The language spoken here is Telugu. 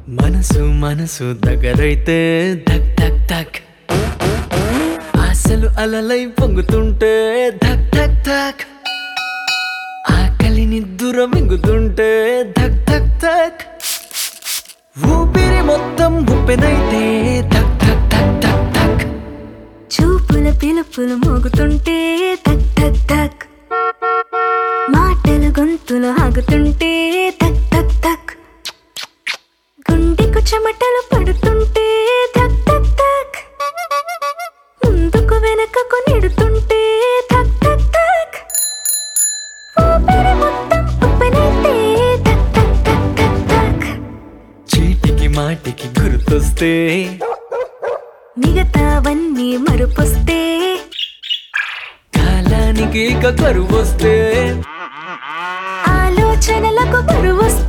మనసు మనసు దగ్గరైతే ధక్ ధక్ ధక్ ఆశలు అలలై పొంగుతుంటే ధక్ ధక్ ధక్ ఆకలిని దూరం మింగుతుంటే ధక్ ధక్ ధక్ ఊపిరి మొత్తం ఉప్పెనైతే ధక్ ధక్ ధక్ ధక్ ధక్ చూపుల పిలుపులు మోగుతుంటే తక్ తక్ తక్ మాటలు గొంతులు ఆగుతుంటే తక్ తక్ తక్ గుండెకు చెమటలు పడుతుంటే తక్ తక్ తక్ ముందుకు వెనకకు నెడుతుంటే తక్ తక్ తక్ ఊపిరి మొత్తం ఉప్పెనైతే తక్ తక్ తక్ తక్ తక్ చీటికి మాటికి గుర్తొస్తే మిగతావన్నీ మరుపొస్తే కాలానికి ఇక కరువొస్తే ఆలోచనలకు బరువొస్తే